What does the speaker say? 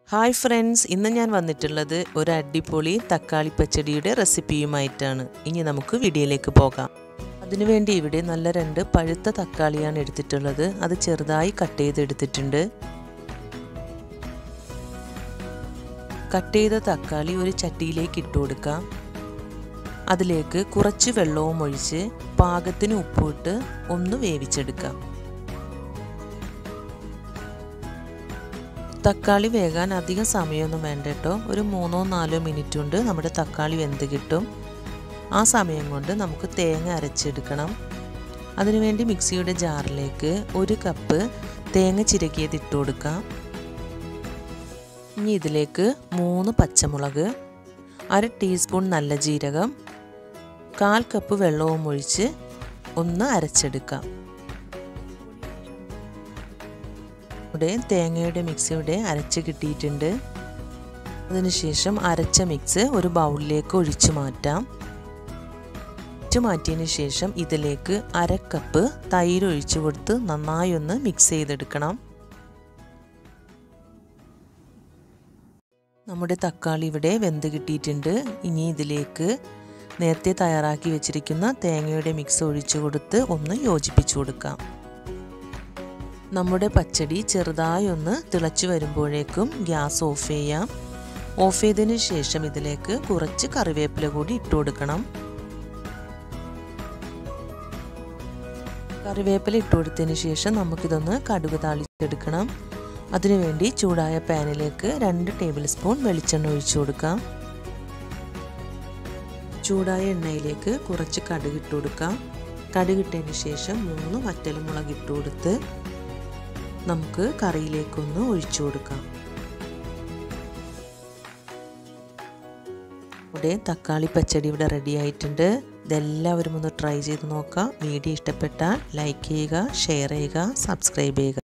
hi friends ഇന്ന് ഞാൻ വന്നിട്ടുള്ളത് ഒരു അടിപൊളി തക്കാളി പച്ചടിയുടെ റെസിപ്പിയുമായിട്ടാണ് ഇനി നമുക്ക് വീഡിയോയിലേക്ക് പോകാം അതിനുവേണ്ടി ഇവിടെ നല്ല രണ്ട് പഴുത്ത തക്കാളിയാണ് എടുത്തിട്ടുള്ളത് അത് ചെറുതായി കട്ട് ചെയ്തെടുത്തിട്ടുണ്ട് കട്ട് ചെയ്ത തക്കാളി ഒരു ചട്ടിയിലേക്ക് ഇട്ട് കൊടുക്കാം അതിലേക്ക് കുറച്ച് വെള്ളവും ഒഴിച്ച് പാകത്തിന് ഉപ്പിട്ട് ഒന്ന് വേവിച്ചെടുക്കാം തക്കാളി വേകാൻ അധികം സമയമൊന്നും വേണ്ട കേട്ടോ ഒരു മൂന്നോ നാലോ മിനിറ്റ് കൊണ്ട് നമ്മുടെ തക്കാളി വെന്ത് കിട്ടും ആ സമയം കൊണ്ട് നമുക്ക് തേങ്ങ അരച്ചെടുക്കണം അതിനുവേണ്ടി മിക്സിയുടെ ജാറിലേക്ക് ഒരു കപ്പ് തേങ്ങ ചിരകിയത് ഇട്ട് കൊടുക്കാം ഇനി ഇതിലേക്ക് മൂന്ന് പച്ചമുളക് അര ടീസ്പൂൺ നല്ല ജീരകം കാൽ കപ്പ് വെള്ളവും ഒഴിച്ച് ഒന്ന് അരച്ചെടുക്കാം ഇവിടെ തേങ്ങയുടെ മിക്സ് ഇവിടെ അരച്ച് കിട്ടിയിട്ടുണ്ട് അതിനുശേഷം അരച്ച മിക്സ് ഒരു ബൗളിലേക്ക് ഒഴിച്ചു മാറ്റാം ഒഴിച്ചു മാറ്റിയതിന് ശേഷം ഇതിലേക്ക് അര കപ്പ് തൈര് ഒഴിച്ചു കൊടുത്ത് നന്നായി ഒന്ന് മിക്സ് ചെയ്തെടുക്കണം നമ്മുടെ തക്കാളി ഇവിടെ വെന്ത് കിട്ടിയിട്ടുണ്ട് ഇനി ഇതിലേക്ക് നേരത്തെ തയ്യാറാക്കി വെച്ചിരിക്കുന്ന തേങ്ങയുടെ മിക്സ് ഒഴിച്ചു കൊടുത്ത് ഒന്ന് യോജിപ്പിച്ചു കൊടുക്കാം നമ്മുടെ പച്ചടി ചെറുതായി ഒന്ന് തിളച്ചു വരുമ്പോഴേക്കും ഗ്യാസ് ഓഫ് ചെയ്യാം ഓഫ് ചെയ്തതിന് ശേഷം ഇതിലേക്ക് കുറച്ച് കറിവേപ്പില കൂടി ഇട്ട് കൊടുക്കണം കറിവേപ്പില ഇട്ട് കൊടുത്തതിന് ശേഷം നമുക്കിതൊന്ന് കടുക് താളിച്ചെടുക്കണം അതിനുവേണ്ടി ചൂടായ പാനിലേക്ക് രണ്ട് ടേബിൾ സ്പൂൺ വെളിച്ചെണ്ണ ഒഴിച്ചു കൊടുക്കാം ചൂടായ എണ്ണയിലേക്ക് കുറച്ച് കടുക് ഇട്ട് കൊടുക്കാം കടുക് ഇട്ടതിന് ശേഷം മൂന്ന് വറ്റൽമുളക് ഇട്ട് കൊടുത്ത് നമുക്ക് കറിയിലേക്കൊന്ന് ഒഴിച്ചു കൊടുക്കാം ഇവിടെ തക്കാളി പച്ചടി ഇവിടെ റെഡി ആയിട്ടുണ്ട് ഇതെല്ലാവരും ഒന്ന് ട്രൈ ചെയ്ത് നോക്കാം വീഡിയോ ഇഷ്ടപ്പെട്ടാൽ ലൈക്ക് ചെയ്യുക ഷെയർ ചെയ്യുക സബ്സ്ക്രൈബ് ചെയ്യുക